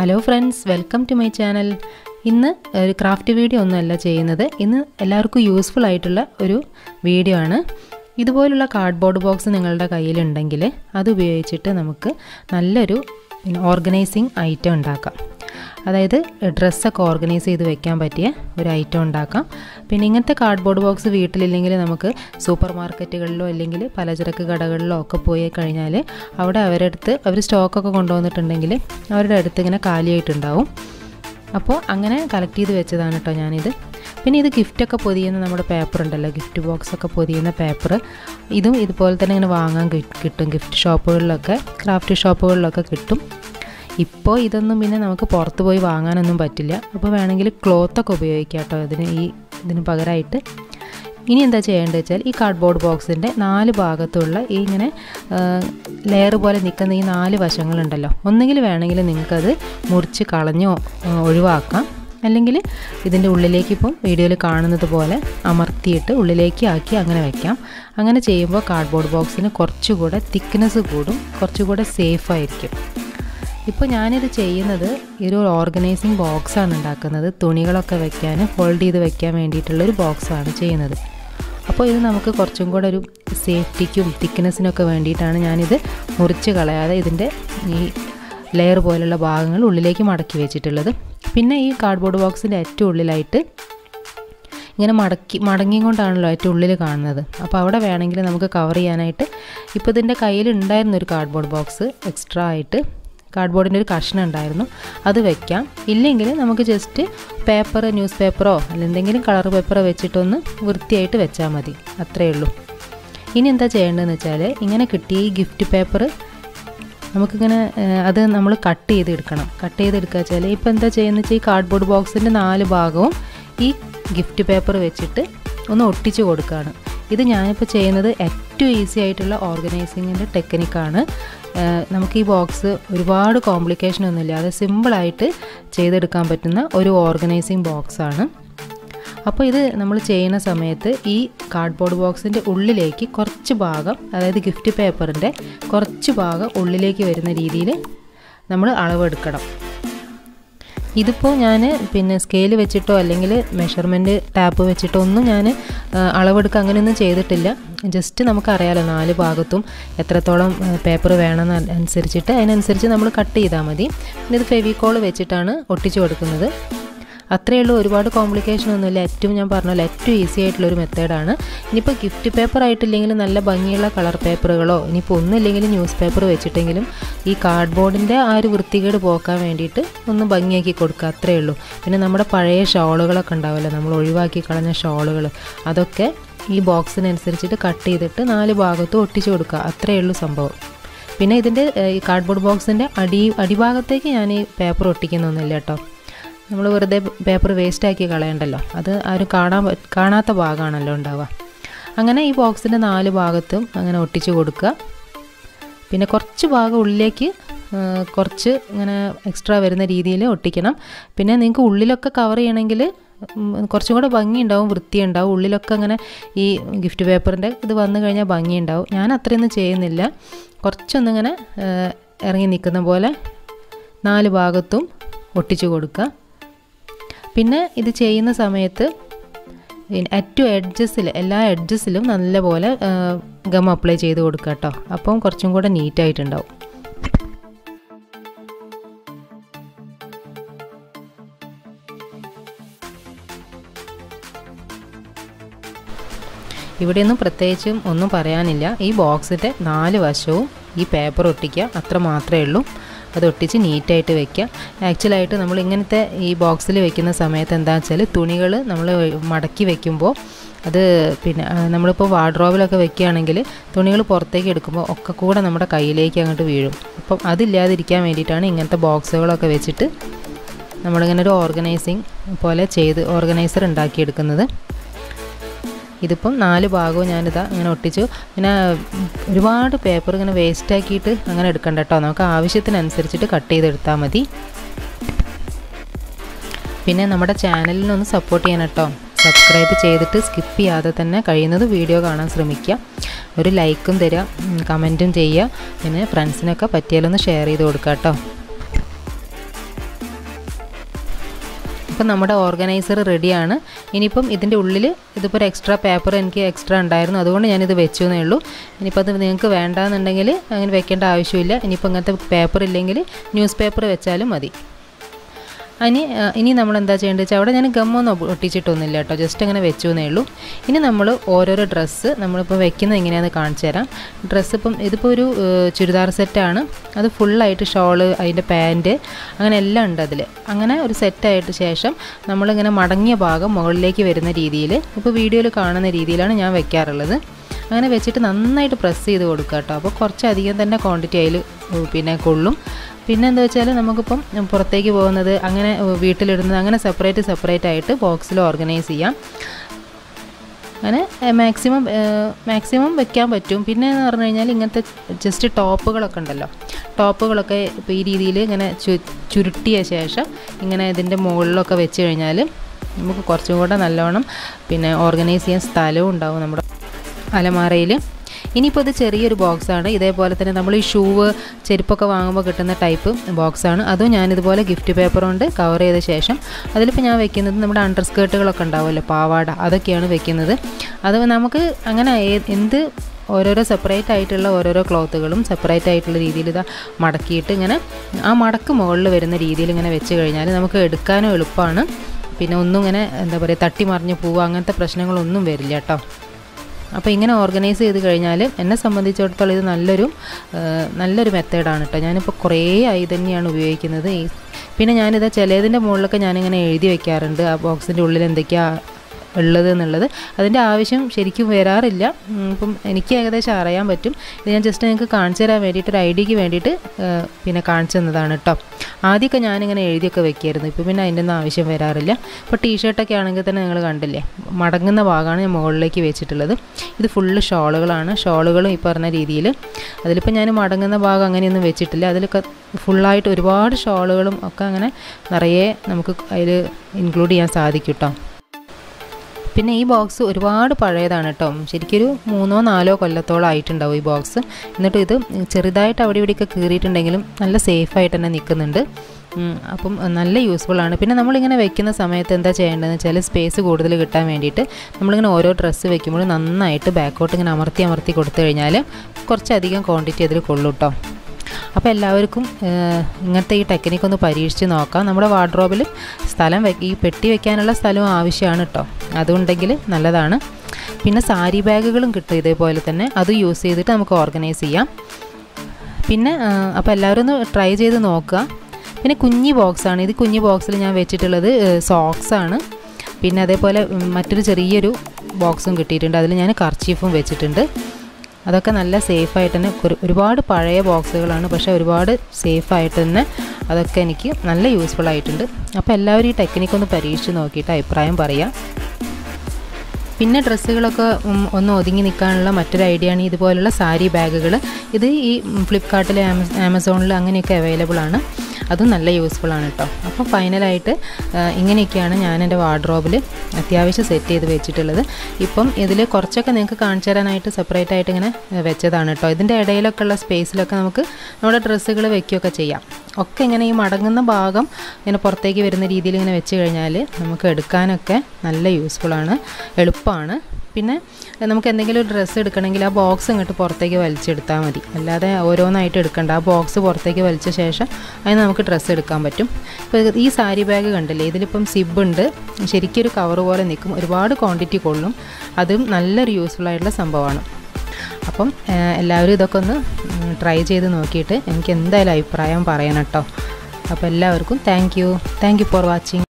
hello friends welcome to my channel ഇന്ന് ഒരു craft video ഒന്നുമല്ല ചെയ്യുന്നത് ഇന്ന് എല്ലാവർക്കും യൂസ്ഫുൾ ആയിട്ടുള്ള ഒരു വീഡിയോ ആണ് ഇതുപോലുള്ള കാർഡ്ബോർഡ് ബോക്സ് നിങ്ങളുടെ കയ്യിലുണ്ടെങ്കിൽ അത് ഉപയോഗിച്ചിട്ട് നമുക്ക് നല്ലൊരു ഓർഗനൈസിങ് ഐറ്റം ഉണ്ടാക്കാം അതായത് ഡ്രസ്സൊക്കെ ഓർഗനൈസ് ചെയ്ത് വെക്കാൻ പറ്റിയ ഒരു ഐറ്റം ഉണ്ടാക്കാം പിന്നെ ഇങ്ങനത്തെ കാർഡ്ബോർഡ് ബോക്സ് വീട്ടിലില്ലെങ്കിൽ നമുക്ക് സൂപ്പർ മാർക്കറ്റുകളിലോ അല്ലെങ്കിൽ പലചരക്ക് കടകളിലോ ഒക്കെ പോയി കഴിഞ്ഞാൽ അവിടെ അവരുടെ അടുത്ത് അവർ സ്റ്റോക്കൊക്കെ കൊണ്ടുവന്നിട്ടുണ്ടെങ്കിൽ അവരുടെ അടുത്ത് ഇങ്ങനെ കാലിയായിട്ടുണ്ടാവും അപ്പോൾ അങ്ങനെ കളക്ട് ചെയ്ത് വെച്ചതാണ് കേട്ടോ ഞാനിത് പിന്നെ ഇത് ഗിഫ്റ്റൊക്കെ പൊതിയുന്ന നമ്മുടെ പേപ്പർ ഉണ്ടല്ലോ ഗിഫ്റ്റ് ബോക്സ് ഒക്കെ പൊതിയുന്ന പേപ്പർ ഇതും ഇതുപോലെ തന്നെ ഇങ്ങനെ വാങ്ങാൻ കിട്ടും ഗിഫ്റ്റ് ഷോപ്പുകളിലൊക്കെ ക്രാഫ്റ്റ് ഷോപ്പുകളിലൊക്കെ കിട്ടും ഇപ്പോൾ ഇതൊന്നും പിന്നെ നമുക്ക് പുറത്ത് പോയി വാങ്ങാനൊന്നും പറ്റില്ല അപ്പോൾ വേണമെങ്കിൽ ക്ലോത്തൊക്കെ ഉപയോഗിക്കാം കേട്ടോ ഇതിന് ഈ ഇതിന് പകരമായിട്ട് ഇനി എന്താ ചെയ്യേണ്ടത് വെച്ചാൽ ഈ കാർഡ്ബോർഡ് ബോക്സിൻ്റെ നാല് ഭാഗത്തുള്ള ഈ ഇങ്ങനെ ലെയർ പോലെ നിൽക്കുന്ന ഈ നാല് വശങ്ങളുണ്ടല്ലോ ഒന്നുകിൽ വേണമെങ്കിൽ നിങ്ങൾക്കത് മുറിച്ച് കളഞ്ഞോ ഒഴിവാക്കാം അല്ലെങ്കിൽ ഇതിൻ്റെ ഉള്ളിലേക്ക് ഇപ്പം വീഡിയോയിൽ കാണുന്നത് പോലെ അമർത്തിയിട്ട് ഉള്ളിലേക്ക് ആക്കി അങ്ങനെ വെക്കാം അങ്ങനെ ചെയ്യുമ്പോൾ കാർഡ്ബോർഡ് ബോക്സിന് കുറച്ചുകൂടെ തിക്നെസ് കൂടും കുറച്ചുകൂടെ സേഫ് ആയിരിക്കും ഇപ്പോൾ ഞാനിത് ചെയ്യുന്നത് ഈ ഒരു ഓർഗനൈസിങ് ബോക്സാണ് ഉണ്ടാക്കുന്നത് തുണികളൊക്കെ വെക്കാൻ ഹോൾഡ് ചെയ്ത് വെക്കാൻ വേണ്ടിയിട്ടുള്ളൊരു ബോക്സാണ് ചെയ്യുന്നത് അപ്പോൾ ഇത് നമുക്ക് കുറച്ചും കൂടെ ഒരു സേഫ്റ്റിക്കും തിക്നെസ്സിനൊക്കെ വേണ്ടിയിട്ടാണ് ഞാനിത് മുറിച്ച് കളയാതെ ഇതിൻ്റെ ഈ ലെയർ പോലുള്ള ഭാഗങ്ങൾ ഉള്ളിലേക്ക് മടക്കി വെച്ചിട്ടുള്ളത് പിന്നെ ഈ കാർഡ്ബോർഡ് ബോക്സിൻ്റെ ഏറ്റവും ഉള്ളിലായിട്ട് ഇങ്ങനെ മടക്കി മടങ്ങി കൊണ്ടാണല്ലോ ഏറ്റവും ഉള്ളിൽ കാണുന്നത് അപ്പോൾ അവിടെ വേണമെങ്കിൽ നമുക്ക് കവർ ചെയ്യാനായിട്ട് ഇപ്പോൾ ഇതിൻ്റെ കയ്യിൽ ഉണ്ടായിരുന്ന ഒരു കാർഡ്ബോർഡ് ബോക്സ് എക്സ്ട്രാ ആയിട്ട് കാർഡ്ബോർഡിൻ്റെ ഒരു കഷ്ണം ഉണ്ടായിരുന്നു അത് വെക്കാം ഇല്ലെങ്കിൽ നമുക്ക് ജസ്റ്റ് പേപ്പർ ന്യൂസ് പേപ്പറോ അല്ലെങ്കിൽ എന്തെങ്കിലും കളർ പേപ്പറോ വെച്ചിട്ടൊന്ന് വൃത്തിയായിട്ട് വെച്ചാൽ മതി അത്രയേ ഉള്ളൂ ഇനി എന്താ ചെയ്യേണ്ടതെന്ന് വെച്ചാൽ ഇങ്ങനെ കിട്ടിയ ഈ ഗിഫ്റ്റ് പേപ്പർ നമുക്കിങ്ങനെ അത് നമ്മൾ കട്ട് ചെയ്ത് എടുക്കണം കട്ട് ചെയ്ത് എടുക്കുക വെച്ചാൽ ഇപ്പോൾ എന്താ ചെയ്യുന്നത് വെച്ചാൽ ഈ കാർഡ്ബോർഡ് ബോക്സിൻ്റെ നാല് ഭാഗവും ഈ ഗിഫ്റ്റ് പേപ്പർ വെച്ചിട്ട് ഒന്ന് ഒട്ടിച്ച് കൊടുക്കുകയാണ് ഇത് ഞാനിപ്പോൾ ചെയ്യുന്നത് ഏറ്റവും ഈസി ആയിട്ടുള്ള ഓർഗനൈസിങ്ങിൻ്റെ ടെക്നിക്കാണ് നമുക്ക് ഈ ബോക്സ് ഒരുപാട് കോംപ്ലിക്കേഷൻ ഒന്നുമില്ല അത് സിമ്പിളായിട്ട് ചെയ്തെടുക്കാൻ പറ്റുന്ന ഒരു ഓർഗനൈസിങ് ബോക്സാണ് അപ്പോൾ ഇത് നമ്മൾ ചെയ്യുന്ന സമയത്ത് ഈ കാർഡ്ബോർഡ് ബോക്സിൻ്റെ ഉള്ളിലേക്ക് കുറച്ച് ഭാഗം അതായത് ഗിഫ്റ്റ് പേപ്പറിൻ്റെ കുറച്ച് ഭാഗം ഉള്ളിലേക്ക് വരുന്ന രീതിയിൽ നമ്മൾ അളവെടുക്കണം ഇതിപ്പോൾ ഞാൻ പിന്നെ സ്കെയിൽ വെച്ചിട്ടോ അല്ലെങ്കിൽ മെഷർമെൻറ്റ് ടാപ്പ് വെച്ചിട്ടോ ഒന്നും ഞാൻ അളവെടുക്കുക അങ്ങനെയൊന്നും ചെയ്തിട്ടില്ല ജസ്റ്റ് നമുക്കറിയാലോ നാല് ഭാഗത്തും എത്രത്തോളം പേപ്പർ വേണമെന്ന് അനുസരിച്ചിട്ട് അതിനനുസരിച്ച് നമ്മൾ കട്ട് ചെയ്താൽ മതി പിന്നെ ഇത് ഫെവിക്കോൾ വെച്ചിട്ടാണ് ഒട്ടിച്ചു കൊടുക്കുന്നത് അത്രയേ ഉള്ളൂ ഒരുപാട് കോംപ്ലിക്കേഷൻ ഒന്നുമില്ല ഏറ്റവും ഞാൻ പറഞ്ഞല്ലോ ഏറ്റവും ഈസി ആയിട്ടുള്ളൊരു മെത്തേഡാണ് ഇനിയിപ്പോൾ ഗിഫ്റ്റ് പേപ്പർ ആയിട്ടില്ലെങ്കിൽ നല്ല ഭംഗിയുള്ള കളർ പേപ്പറുകളോ ഇനിയിപ്പോൾ ഒന്നുമില്ലെങ്കിൽ ന്യൂസ് പേപ്പർ വെച്ചിട്ടെങ്കിലും ഈ കാർഡ്ബോർഡിൻ്റെ ആ ഒരു വൃത്തികേട് പോക്കാൻ വേണ്ടിയിട്ട് ഒന്ന് ഭംഗിയാക്കി കൊടുക്കുക അത്രയേ ഉള്ളൂ പിന്നെ നമ്മുടെ പഴയ ഷോളുകളൊക്കെ ഉണ്ടാവുമല്ലോ നമ്മൾ ഒഴിവാക്കി കളഞ്ഞ ഷോളുകൾ അതൊക്കെ ഈ ബോക്സിനനുസരിച്ചിട്ട് കട്ട് ചെയ്തിട്ട് നാല് ഭാഗത്തും ഒട്ടിച്ചു കൊടുക്കുക അത്രയേ ഉള്ളൂ സംഭവം പിന്നെ ഇതിൻ്റെ ഈ കാർഡ്ബോർഡ് ബോക്സിൻ്റെ അടി അടിഭാഗത്തേക്ക് ഞാൻ ഈ പേപ്പർ ഒട്ടിക്കുന്നൊന്നുമില്ല കേട്ടോ നമ്മൾ വെറുതെ പേപ്പർ വേസ്റ്റാക്കി കളയണ്ടല്ലോ അത് ആരും കാണാൻ കാണാത്ത ഭാഗമാണല്ലോ ഉണ്ടാവുക അങ്ങനെ ഈ ബോക്സിൻ്റെ നാല് ഭാഗത്തും അങ്ങനെ ഒട്ടിച്ച് കൊടുക്കുക പിന്നെ കുറച്ച് ഭാഗം ഉള്ളിലേക്ക് കുറച്ച് ഇങ്ങനെ എക്സ്ട്രാ വരുന്ന രീതിയിൽ ഒട്ടിക്കണം പിന്നെ നിങ്ങൾക്ക് ഉള്ളിലൊക്കെ കവർ ചെയ്യണമെങ്കിൽ കുറച്ചും കൂടെ ഭംഗി ഉണ്ടാവും വൃത്തി ഉണ്ടാവും ഉള്ളിലൊക്കെ അങ്ങനെ ഈ ഗിഫ്റ്റ് പേപ്പറിൻ്റെ ഇത് വന്നു കഴിഞ്ഞാൽ ഭംഗി ഉണ്ടാവും ഞാൻ അത്രയൊന്നും ചെയ്യുന്നില്ല കുറച്ചൊന്നിങ്ങനെ ഇറങ്ങി നിൽക്കുന്ന പോലെ നാല് ഭാഗത്തും ഒട്ടിച്ചു കൊടുക്കുക പിന്നെ ഇത് ചെയ്യുന്ന സമയത്ത് ഏറ്റവും എഡ്ജസിൽ എല്ലാ എഡ്ജസിലും നല്ലപോലെ ഗം അപ്ലൈ ചെയ്ത് കൊടുക്കുക കേട്ടോ അപ്പം കുറച്ചും കൂടെ നീറ്റായിട്ടുണ്ടാവും ഇവിടെയൊന്നും പ്രത്യേകിച്ചും ഒന്നും പറയാനില്ല ഈ ബോക്സിൻ്റെ നാല് വശവും ഈ പേപ്പർ ഒട്ടിക്കുക അത്ര മാത്രമേ ഉള്ളൂ അത് ഒട്ടിച്ച് നീറ്റായിട്ട് വെക്കുക ആക്ച്വലായിട്ട് നമ്മൾ ഇങ്ങനത്തെ ഈ ബോക്സിൽ വെക്കുന്ന സമയത്ത് എന്താ വെച്ചാൽ തുണികൾ നമ്മൾ മടക്കി വെക്കുമ്പോൾ അത് പിന്നെ നമ്മളിപ്പോൾ വാർഡ്രോബിലൊക്കെ വെക്കുകയാണെങ്കിൽ തുണികൾ പുറത്തേക്ക് എടുക്കുമ്പോൾ ഒക്കെ കൂടെ നമ്മുടെ കയ്യിലേക്ക് അങ്ങോട്ട് വീഴും അപ്പം അതില്ലാതിരിക്കാൻ വേണ്ടിയിട്ടാണ് ഇങ്ങനത്തെ ബോക്സുകളൊക്കെ വെച്ചിട്ട് നമ്മളിങ്ങനെ ഒരു ഓർഗനൈസിങ് പോലെ ചെയ്ത് ഓർഗനൈസർ ഉണ്ടാക്കിയെടുക്കുന്നത് ഇതിപ്പം നാല് ഭാഗവും ഞാനിതാ ഇങ്ങനെ ഒട്ടിച്ചു പിന്നെ ഒരുപാട് പേപ്പർ ഇങ്ങനെ വേസ്റ്റ് ആക്കിയിട്ട് അങ്ങനെ എടുക്കണ്ട കേട്ടോ നമുക്ക് ആവശ്യത്തിനനുസരിച്ചിട്ട് കട്ട് ചെയ്തെടുത്താൽ മതി പിന്നെ നമ്മുടെ ചാനലിനൊന്ന് സപ്പോർട്ട് ചെയ്യണം കേട്ടോ സബ്സ്ക്രൈബ് ചെയ്തിട്ട് സ്കിപ്പ് ചെയ്യാതെ തന്നെ കഴിയുന്നത് വീഡിയോ കാണാൻ ശ്രമിക്കുക ഒരു ലൈക്കും തരിക കമൻറ്റും ചെയ്യുക പിന്നെ ഫ്രണ്ട്സിനൊക്കെ പറ്റിയാലൊന്ന് ഷെയർ ചെയ്ത് കൊടുക്കുക കേട്ടോ ഇപ്പം നമ്മുടെ ഓർഗനൈസർ റെഡിയാണ് ഇനിയിപ്പം ഇതിൻ്റെ ഉള്ളിൽ ഇതിപ്പോൾ ഒരു എക്സ്ട്രാ പേപ്പർ എനിക്ക് എക്സ്ട്രാ ഉണ്ടായിരുന്നു അതുകൊണ്ട് ഞാനിത് വെച്ചു എന്നേ ഉള്ളൂ ഇനിയിപ്പോൾ അത് നിങ്ങൾക്ക് വേണ്ടാന്നുണ്ടെങ്കിൽ അങ്ങനെ വെക്കേണ്ട ആവശ്യമില്ല ഇനിയിപ്പോൾ അങ്ങനത്തെ പേപ്പർ ഇല്ലെങ്കിൽ ന്യൂസ് പേപ്പർ വെച്ചാലും മതി ഇനി ഇനി നമ്മൾ എന്താ ചെയ്യേണ്ടത് വെച്ചാൽ അവിടെ ഞാൻ ഗമ്മൊന്നും ഒട്ടിച്ചിട്ടൊന്നുമില്ല കേട്ടോ ജസ്റ്റ് അങ്ങനെ വെച്ചു എന്നേ ഉള്ളൂ ഇനി നമ്മൾ ഓരോരോ ഡ്രസ്സ് നമ്മളിപ്പോൾ വെക്കുന്നത് എങ്ങനെയാണെന്ന് കാണിച്ചു തരാം ഡ്രസ്സ് ഇപ്പം ഇതിപ്പോൾ ഒരു ചുരിദാർ സെറ്റാണ് അത് ഫുള്ളായിട്ട് ഷോള് അതിൻ്റെ പാൻറ്റ് അങ്ങനെ എല്ലാം ഉണ്ട് അതിൽ അങ്ങനെ ഒരു സെറ്റായിട്ട് ശേഷം നമ്മളിങ്ങനെ മടങ്ങിയ ഭാഗം മുകളിലേക്ക് വരുന്ന രീതിയിൽ ഇപ്പോൾ വീഡിയോയിൽ കാണുന്ന രീതിയിലാണ് ഞാൻ വെക്കാറുള്ളത് അങ്ങനെ വെച്ചിട്ട് നന്നായിട്ട് പ്രസ് ചെയ്ത് കൊടുക്കുക കേട്ടോ അപ്പോൾ കുറച്ചധികം തന്നെ ക്വാണ്ടിറ്റി അതിൽ പിന്നെ കൊള്ളും പിന്നെ എന്താ വെച്ചാൽ നമുക്കിപ്പം പുറത്തേക്ക് പോകുന്നത് അങ്ങനെ വീട്ടിലിടുന്നത് അങ്ങനെ സെപ്പറേറ്റ് സെപ്പറേറ്റ് ആയിട്ട് ബോക്സിൽ ഓർഗനൈസ് ചെയ്യാം അങ്ങനെ മാക്സിമം മാക്സിമം വെക്കാൻ പറ്റും പിന്നെ എന്ന് പറഞ്ഞു കഴിഞ്ഞാൽ ഇങ്ങനത്തെ ജസ്റ്റ് ടോപ്പുകളൊക്കെ ഉണ്ടല്ലോ ടോപ്പുകളൊക്കെ ഇപ്പോൾ ഈ രീതിയിൽ ഇങ്ങനെ ചു ചുരുട്ടിയ ശേഷം ഇങ്ങനെ ഇതിൻ്റെ മുകളിലൊക്കെ വെച്ച് കഴിഞ്ഞാൽ നമുക്ക് കുറച്ചും കൂടെ നല്ലോണം പിന്നെ ഓർഗനൈസ് ചെയ്യാൻ സ്ഥലവും ഉണ്ടാവും നമ്മുടെ അലമാറയിൽ ഇനിയിപ്പോൾ ഇത് ചെറിയൊരു ബോക്സാണ് ഇതേപോലെ തന്നെ നമ്മൾ ഈ ഷൂവ് ചെരുപ്പൊക്കെ വാങ്ങുമ്പോൾ കിട്ടുന്ന ടൈപ്പ് ബോക്സാണ് അതും ഞാനിതുപോലെ ഗിഫ്റ്റ് പേപ്പർ കൊണ്ട് കവർ ചെയ്ത ശേഷം അതിലിപ്പോൾ ഞാൻ വെക്കുന്നത് നമ്മുടെ അണ്ടർ സ്കേർട്ടുകളൊക്കെ ഉണ്ടാവുമല്ലോ പാവാട അതൊക്കെയാണ് വെക്കുന്നത് അത് നമുക്ക് അങ്ങനെ എന്ത് ഓരോരോ സെപ്പറേറ്റ് ആയിട്ടുള്ള ഓരോരോ ക്ലോത്തുകളും സെപ്പറേറ്റ് ആയിട്ടുള്ള രീതിയിൽ ഇതാ മടക്കിയിട്ട് ഇങ്ങനെ ആ മടക്ക് മുകളിൽ വരുന്ന രീതിയിൽ ഇങ്ങനെ വെച്ച് കഴിഞ്ഞാൽ നമുക്ക് എടുക്കാനും എളുപ്പമാണ് പിന്നെ ഒന്നും ഇങ്ങനെ എന്താ പറയുക തട്ടി മറിഞ്ഞ് പോവുക അങ്ങനത്തെ പ്രശ്നങ്ങളൊന്നും വരില്ല കേട്ടോ അപ്പോൾ ഇങ്ങനെ ഓർഗനൈസ് ചെയ്ത് കഴിഞ്ഞാൽ എന്നെ സംബന്ധിച്ചിടത്തോളം ഇത് നല്ലൊരു നല്ലൊരു മെത്തേഡാണ് കേട്ടോ ഞാനിപ്പോൾ കുറേ ആയി തന്നെയാണ് ഉപയോഗിക്കുന്നത് ഈ പിന്നെ ഞാനിത് ചിലതിൻ്റെ മുകളിലൊക്കെ ഞാനിങ്ങനെ എഴുതി വെക്കാറുണ്ട് ആ ബോക്സിൻ്റെ ഉള്ളിൽ എന്തൊക്കെയാണ് ഉള്ളത് എന്നുള്ളത് അതിൻ്റെ ആവശ്യം ശരിക്കും വരാറില്ല ഇപ്പം എനിക്ക് ഏകദേശം അറിയാൻ പറ്റും ഇത് ഞാൻ ജസ്റ്റ് നിങ്ങൾക്ക് കാണിച്ചു തരാൻ വേണ്ടിയിട്ട് ഒരു ഐഡിയക്ക് വേണ്ടിയിട്ട് പിന്നെ കാണിച്ചു തന്നതാണ് കേട്ടോ ആദ്യമൊക്കെ ഞാനിങ്ങനെ എഴുതിയൊക്കെ വെക്കായിരുന്നു ഇപ്പോൾ പിന്നെ അതിൻ്റെ ഒന്നും ആവശ്യം വരാറില്ല ഇപ്പോൾ ടീഷർട്ടൊക്കെ ആണെങ്കിൽ തന്നെ നിങ്ങൾ കണ്ടില്ലേ മടങ്ങുന്ന ഭാഗമാണ് ഞാൻ മുകളിലേക്ക് വെച്ചിട്ടുള്ളത് ഇത് ഫുള്ള് ഷോളുകളാണ് ഷോളുകളും ഈ പറഞ്ഞ രീതിയിൽ അതിലിപ്പോൾ ഞാൻ മടങ്ങുന്ന ഭാഗം അങ്ങനെയൊന്നും വെച്ചിട്ടില്ല അതിലൊക്കെ ഫുള്ളായിട്ട് ഒരുപാട് ഷോളുകളും ഒക്കെ അങ്ങനെ നിറയെ നമുക്ക് അതിൽ ഇൻക്ലൂഡ് ചെയ്യാൻ സാധിക്കും കേട്ടോ പിന്നെ ഈ ബോക്സ് ഒരുപാട് പഴയതാണ് കേട്ടോ ശരിക്കൊരു മൂന്നോ നാലോ കൊല്ലത്തോളം ആയിട്ടുണ്ടാവും ഈ ബോക്സ് എന്നിട്ട് ഇത് ചെറുതായിട്ട് അവിടെ ഇവിടെയൊക്കെ കീറിയിട്ടുണ്ടെങ്കിലും നല്ല സേഫായിട്ട് തന്നെ നിൽക്കുന്നുണ്ട് അപ്പം നല്ല യൂസ്ഫുൾ ആണ് പിന്നെ നമ്മളിങ്ങനെ വെക്കുന്ന സമയത്ത് എന്താ ചെയ്യേണ്ടതെന്ന് വെച്ചാൽ സ്പേസ് കൂടുതൽ കിട്ടാൻ വേണ്ടിയിട്ട് നമ്മളിങ്ങനെ ഓരോ ഡ്രസ്സ് വെക്കുമ്പോൾ നന്നായിട്ട് ബാക്കോട്ട് ഇങ്ങനെ അമർത്തി അമർത്തി കൊടുത്തു കഴിഞ്ഞാൽ കുറച്ചധികം ക്വാണ്ടിറ്റി അതിൽ കൊള്ളൂ കേട്ടോ അപ്പോൾ എല്ലാവർക്കും ഇങ്ങനത്തെ ഈ ടെക്നിക്ക് ഒന്ന് പരീക്ഷിച്ച് നോക്കാം നമ്മുടെ വാർഡ്രോബിൽ സ്ഥലം ഈ പെട്ടി വെക്കാനുള്ള സ്ഥലവും ആവശ്യമാണ് കേട്ടോ അതുണ്ടെങ്കിൽ നല്ലതാണ് പിന്നെ സാരി ബാഗുകളും കിട്ടും ഇതേപോലെ തന്നെ അത് യൂസ് ചെയ്തിട്ട് നമുക്ക് ഓർഗനൈസ് ചെയ്യാം പിന്നെ അപ്പോൾ എല്ലാവരും ഒന്ന് ട്രൈ ചെയ്ത് നോക്കുക പിന്നെ കുഞ്ഞി ബോക്സാണ് ഇത് കുഞ്ഞി ബോക്സിൽ ഞാൻ വെച്ചിട്ടുള്ളത് സോക്സാണ് പിന്നെ അതേപോലെ മറ്റൊരു ചെറിയൊരു ബോക്സും കിട്ടിയിട്ടുണ്ട് അതിൽ ഞാൻ കർച്ചീഫും വെച്ചിട്ടുണ്ട് അതൊക്കെ നല്ല സേഫായിട്ട് തന്നെ ഒരുപാട് പഴയ ബോക്സുകളാണ് പക്ഷേ ഒരുപാട് സേഫായിട്ട് തന്നെ അതൊക്കെ എനിക്ക് നല്ല യൂസ്ഫുൾ ആയിട്ടുണ്ട് അപ്പോൾ എല്ലാവരും ഈ ടെക്നിക്ക് ഒന്ന് പരീക്ഷിച്ച് നോക്കിയിട്ട് അഭിപ്രായം പറയാം പിന്നെ ഡ്രസ്സുകളൊക്കെ ഒന്ന് ഒതുങ്ങി നിൽക്കാനുള്ള മറ്റൊരു ഐഡിയ ആണ് ഇതുപോലുള്ള സാരി ബാഗുകൾ ഇത് ഈ ഫ്ലിപ്കാർട്ടിൽ ആമസോണിൽ അങ്ങനെയൊക്കെ അവൈലബിൾ ആണ് അതും നല്ല യൂസ്ഫുൾ ആണ് കേട്ടോ അപ്പോൾ ഫൈനലായിട്ട് ഇങ്ങനെയൊക്കെയാണ് ഞാൻ എൻ്റെ വാർഡ്രോബിൽ അത്യാവശ്യം സെറ്റ് ചെയ്ത് വെച്ചിട്ടുള്ളത് ഇപ്പം ഇതിൽ കുറച്ചൊക്കെ നിങ്ങൾക്ക് കാണിച്ചു തരാനായിട്ട് സെപ്പറേറ്റ് ആയിട്ട് ഇങ്ങനെ വെച്ചതാണ് കേട്ടോ ഇതിൻ്റെ ഇടയിലൊക്കെ ഉള്ള സ്പേസിലൊക്കെ നമുക്ക് നമ്മുടെ ഡ്രസ്സുകൾ വെക്കുകയൊക്കെ ചെയ്യാം ഒക്കെ ഇങ്ങനെ ഈ മടങ്ങുന്ന ഭാഗം ഇങ്ങനെ പുറത്തേക്ക് വരുന്ന രീതിയിൽ ഇങ്ങനെ വെച്ച് കഴിഞ്ഞാൽ നമുക്ക് എടുക്കാനൊക്കെ നല്ല യൂസ്ഫുള്ളാണ് എളുപ്പമാണ് പിന്നെ നമുക്ക് എന്തെങ്കിലും ഒരു ഡ്രസ്സ് എടുക്കണമെങ്കിൽ ആ ബോക്സ് ഇങ്ങോട്ട് പുറത്തേക്ക് വലിച്ചെടുത്താൽ മതി അല്ലാതെ ഓരോന്നായിട്ട് എടുക്കണ്ട ആ ബോക്സ് പുറത്തേക്ക് വലിച്ച ശേഷം അതിന് നമുക്ക് ഡ്രസ്സ് എടുക്കാൻ പറ്റും ഇപ്പോൾ ഈ സാരി ബാഗ് കണ്ടില്ലേ ഇതിലിപ്പം സിബ് ഉണ്ട് ശരിക്കൊരു കവർ പോലെ നിൽക്കും ഒരുപാട് ക്വാണ്ടിറ്റി കൊള്ളും അതും നല്ലൊരു യൂസ്ഫുൾ ആയിട്ടുള്ള സംഭവമാണ് അപ്പം എല്ലാവരും ഇതൊക്കെ ഒന്ന് ട്രൈ ചെയ്ത് നോക്കിയിട്ട് എനിക്ക് എന്തായാലും അഭിപ്രായം പറയണം കേട്ടോ അപ്പോൾ എല്ലാവർക്കും thank you thank you for watching